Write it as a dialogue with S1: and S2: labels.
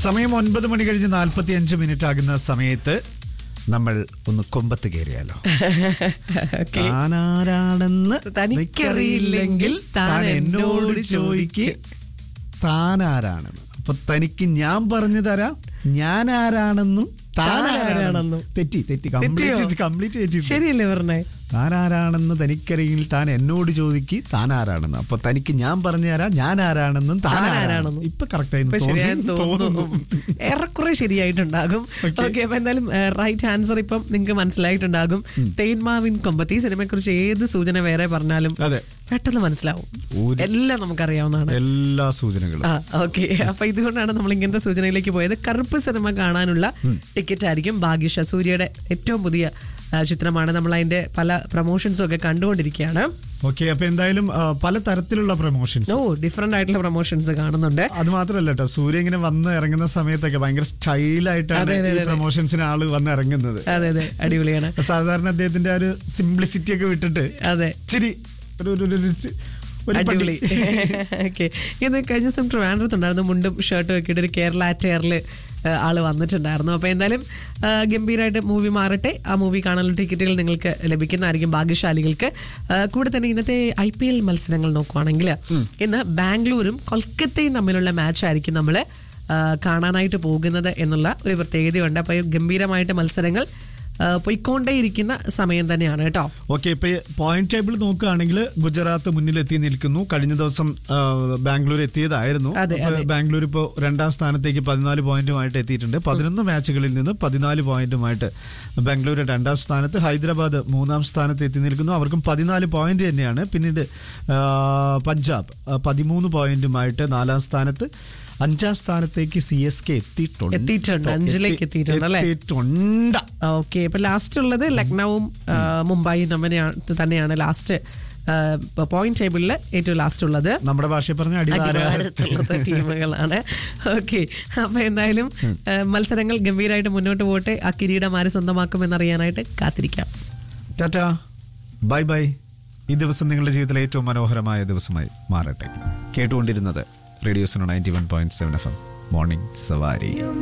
S1: സമയം ഒൻപത് മണി കഴിഞ്ഞ് നാൽപ്പത്തി അഞ്ച് മിനിറ്റ് ആകുന്ന സമയത്ത് നമ്മൾ ഒന്ന് കൊമ്പത്ത് കയറിയാലോ
S2: ഓക്കെ
S1: താനാരാണെന്ന്
S2: തനിക്കറിയില്ലെങ്കിൽ താൻ എന്നോട് ചോദിക്ക്.
S1: താനാരാണെന്ന് അപ്പൊ തനിക്ക് ഞാൻ പറഞ്ഞു തരാം ഞാൻ ആരാണെന്നും താൻ
S2: താൻ
S1: ആരാണെന്നും
S2: ആരാണെന്നും.
S1: തെറ്റി തെറ്റി
S2: തെറ്റിയോ?
S1: കംപ്ലീറ്റ് കംപ്ലീറ്റ് തെറ്റി
S2: ശരിയല്ലേ പറഞ്ഞേ
S1: താൻ ആരാണെന്ന് തനിക്കറിയിൽ താൻ എന്നോട് ചോദിക്ക് താൻ ആരാണെന്ന് അപ്പൊ തനിക്ക് ഞാൻ പറഞ്ഞു തരാം ഞാൻ ആരാണെന്നും താൻ
S2: താൻ
S1: ആരാണെന്നും
S2: ആരാണെന്നും.
S1: ഇപ്പൊ കറക്റ്റ്
S2: ഇപ്പൊ ശരിയായെന്ന് തോന്നുന്നു
S1: തോന്നുന്നു
S2: ഏറെക്കുറെ ശരിയായിട്ടുണ്ടാകും
S1: Okay.
S2: ഓക്കെ അപ്പൊ എന്തായാലും റൈറ്റ് ആൻസർ ഇപ്പം നിങ്ങൾക്ക് മനസ്സിലായിട്ടുണ്ടാകും തേന്മാവിൻ കൊമ്പത്തി സിനിമയെ കുറിച്ച് ഏത് സൂചന വേറെ പറഞ്ഞാലും
S1: അതെ
S2: പെട്ടെന്ന് മനസ്സിലാവും
S1: ഒരു-
S2: എല്ലാം നമുക്കറിയാവുന്നതാണ്
S1: എല്ലാ സൂചനകളും
S2: ആ ഓക്കെ അപ്പൊ ഇതുകൊണ്ടാണ് നമ്മൾ ഇങ്ങനത്തെ സൂചനയിലേക്ക് പോയത് കറുപ്പ് സിനിമ കാണാനുള്ള ടിക്കറ്റ് ആയിരിക്കും ഭാഗ്യഷ സൂര്യയുടെ ഏറ്റവും പുതിയ ആ, ചിത്രമാണ് നമ്മൾ അതിന്റെ പല പ്രൊമോഷൻസും ഒക്കെ കണ്ടുകൊണ്ടിരിക്കുകയാണ്
S1: ഓക്കെ അപ്പൊ എന്തായാലും ആ, പല തരത്തിലുള്ള പ്രൊമോഷൻസ്
S2: ഓ ഡിഫറെന്റ് ആയിട്ടുള്ള പ്രൊമോഷൻസ് കാണുന്നുണ്ട്
S1: അത് മാത്രമല്ല കേട്ടോ സൂര്യ ഇങ്ങനെ വന്ന് ഇറങ്ങുന്ന സമയത്തൊക്കെ ഭയങ്കര സ്റ്റൈലായിട്ടാണ്
S2: അതെ, അതെ,
S1: ഈ
S2: അതെ.
S1: പ്രൊമോഷൻസിന് ആള് വന്ന് ഇറങ്ങുന്നത്
S2: അതെ അതെ അടിപൊളിയാണ്
S1: സാധാരണ അദ്ദേഹത്തിന്റെ ആ ഒരു സിംപ്ലിസിറ്റി ഒക്കെ വിട്ടിട്ട്
S2: അതെ
S1: ഇച്ചിരി ഒരു ഒരു- ഒരു- ഒരു- ഒരു പടി.
S2: അടിപൊളി ഓക്കെ ഇത് കഴിഞ്ഞ ദിവസം ട്രിവാൻഡ്രത്തുണ്ടായിരുന്നു മുണ്ടും ഷർട്ടും ഒക്കെ ഇട്ട് ഒരു കേരള ടയറിൽ ആള് വന്നിട്ടുണ്ടായിരുന്നു അപ്പൊ എന്തായാലും ആ, ഗംഭീരമായിട്ട് മൂവി മാറട്ടെ ആ മൂവി കാണാനുള്ള ടിക്കറ്റുകൾ നിങ്ങൾക്ക് ലഭിക്കുന്നതായിരിക്കും ഭാഗ്യശാലികൾക്ക് ആ, കൂടെ തന്നെ ഇന്നത്തെ ഐ പി എൽ മത്സരങ്ങൾ നോക്കുവാണെങ്കിൽ ഇന്ന് ബാംഗ്ലൂരും കൊൽക്കത്തയും തമ്മിലുള്ള മാച്ച് ആയിരിക്കും നമ്മൾ കാണാനായിട്ട് പോകുന്നത് എന്നുള്ള ഒരു പ്രത്യേകതയുണ്ട് അപ്പൊ ഈ ഗംഭീരമായിട്ട് മത്സരങ്ങൾ ആ, പൊയ്ക്കൊണ്ടേയിരിക്കുന്ന സമയം തന്നെയാണ് കേട്ടോ
S1: ഓക്കെ ഇപ്പൊ പോയിന്റ് ടേബിൾ നോക്കുകയാണെങ്കിൽ ഗുജറാത്ത് മുന്നിലെത്തി നിൽക്കുന്നു കഴിഞ്ഞ ദിവസം ആ, ബാംഗ്ലൂർ എത്തിയതായിരുന്നു
S2: അതെ,
S1: അപ്പൊ
S2: അതെ.
S1: ബാംഗ്ലൂർ ഇപ്പോൾ രണ്ടാം സ്ഥാനത്തേക്ക് പതിനാല് പോയിന്റുമായിട്ട് എത്തിയിട്ടുണ്ട് പതിനൊന്ന് മാച്ചുകളിൽ നിന്ന് പതിനാല് പോയിന്റുമായിട്ട് ബാംഗ്ലൂർ രണ്ടാം സ്ഥാനത്ത് ഹൈദരാബാദ് മൂന്നാം സ്ഥാനത്ത് എത്തി നിൽക്കുന്നു അവർക്കും പതിനാല് പോയിന്റ് തന്നെയാണ് പിന്നീട് ആ, പഞ്ചാബ് ആ, പതിമൂന്ന് പോയിന്റുമായിട്ട് നാലാം സ്ഥാനത്ത് അഞ്ചാം സ്ഥാനത്തേക്ക് സി എസ് കെ എത്തിയിട്ടുണ്ട്
S2: എത്തിയിട്ടുണ്ട്. അഞ്ചിലേക്ക് എത്തിയിട്ടുണ്ട് അല്ലേ?
S1: എത്തിയിട്ടുണ്ട്
S2: ഓക്കെ ഇപ്പൊ ലാസ്റ്റ് ഉള്ളത് ലക്നൌവും ആ, മുംബൈയും തമ്മിലാണ് തന്നെയാണ് ലാസ്റ്റ് പോയിന്റ് ടേബിളിൽ ഏറ്റവും ലാസ്റ്റ് ഉള്ളത്
S1: നമ്മുടെ ഭാഷയിൽ പറഞ്ഞ അടിവാര
S2: അടിവാരത്തുള്ള ടീമുകളാണ് ഓക്കെ അപ്പൊ എന്തായാലും ആ, മത്സരങ്ങൾ ഗംഭീരമായിട്ട് മുന്നോട്ട് പോട്ടെ ആ കിരീടം ആര് സ്വന്തമാക്കുമെന്നറിയാനായിട്ട് കാത്തിരിക്കാം
S1: ടാറ്റാ ബൈ ബൈ ഈ ദിവസം നിങ്ങളുടെ ജീവിതത്തിലെ ഏറ്റവും മനോഹരമായ ദിവസമായി മാറട്ടെ കേട്ടുകൊണ്ടിരുന്നത് റേഡിയോസിനോ ninety one point seven F M morning സവാരി